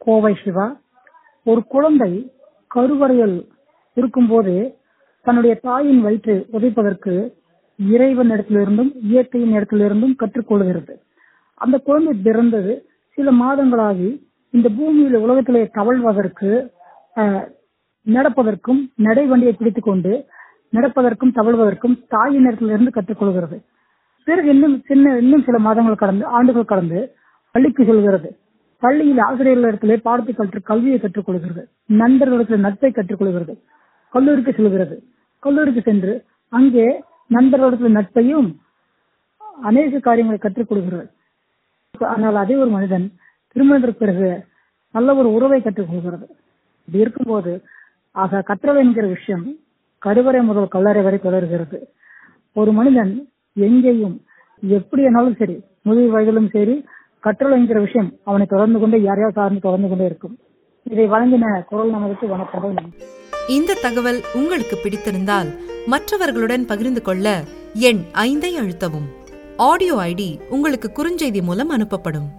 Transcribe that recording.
கோவை சிவா ஒரு குழந்தை கருவறையில் இருக்கும்போது தன்னுடைய தாயின் வயிற்றை உதைப்பதற்கு இறைவன் இடத்திலிருந்தும் இயற்கையின் இடத்திலிருந்தும் கற்றுக்கொள்கிறது அந்த குழந்தை பிறந்தது சில மாதங்களாகி இந்த பூமியில உலகத்திலே தவழ்வதற்கு அஹ், நடப்பதற்கும் நடை வண்டியை பிடித்துக் கொண்டு நடப்பதற்கும் தவழ்வதற்கும் தாயின் இடத்திலிருந்து கற்றுக்கொள்கிறது பிறகு இன்னும் சின்ன இன்னும் சில மாதங்கள் கடந்து ஆண்டுகள் கடந்து பள்ளிக்கு செல்கிறது பள்ளியில் ஆசிரியர்களிடத்திலே பாடத்தை கற்று கல்வியை கற்றுக்கொள்கிறது நண்பர்களிடத்தில் நட்பை கற்றுக்கொள்கிறது கல்லூரிக்கு செல்கிறது கல்லூரிக்கு சென்று அங்கே நண்பர்களிடத்தில் நட்பையும் அநேக காரியங்களை கற்றுக் கொடுக்கிறது ஆனால் அதே ஒரு மனிதன் திருமணத்திற்கு பிறகு நல்ல ஒரு உறவை கற்றுக் கொள்கிறது இப்படி இருக்கும்போது ஆக கற்றல் என்கிற விஷயம் கருவறை முதல் கல்லறை வரை தொடர்கிறது ஒரு மனிதன் எங்கேயும் எப்படி ஆனாலும் சரி முதிர் வயதிலும் சரி கற்றல் என்கிற விஷயம் அவனை தொடர்ந்து கொண்டே யாரையாவது சார்ந்து தொடர்ந்து கொண்டே இருக்கும் இதை வழங்கின குரல் நமக்கு வணக்கம் நன்றி இந்த தகவல் உங்களுக்கு பிடித்திருந்தால் மற்றவர்களுடன் பகிர்ந்து கொள்ள எண் ஐந்தை அழுத்தவும் ஆடியோ ஐடி உங்களுக்கு குறுஞ்செய்தி மூலம் அனுப்பப்படும்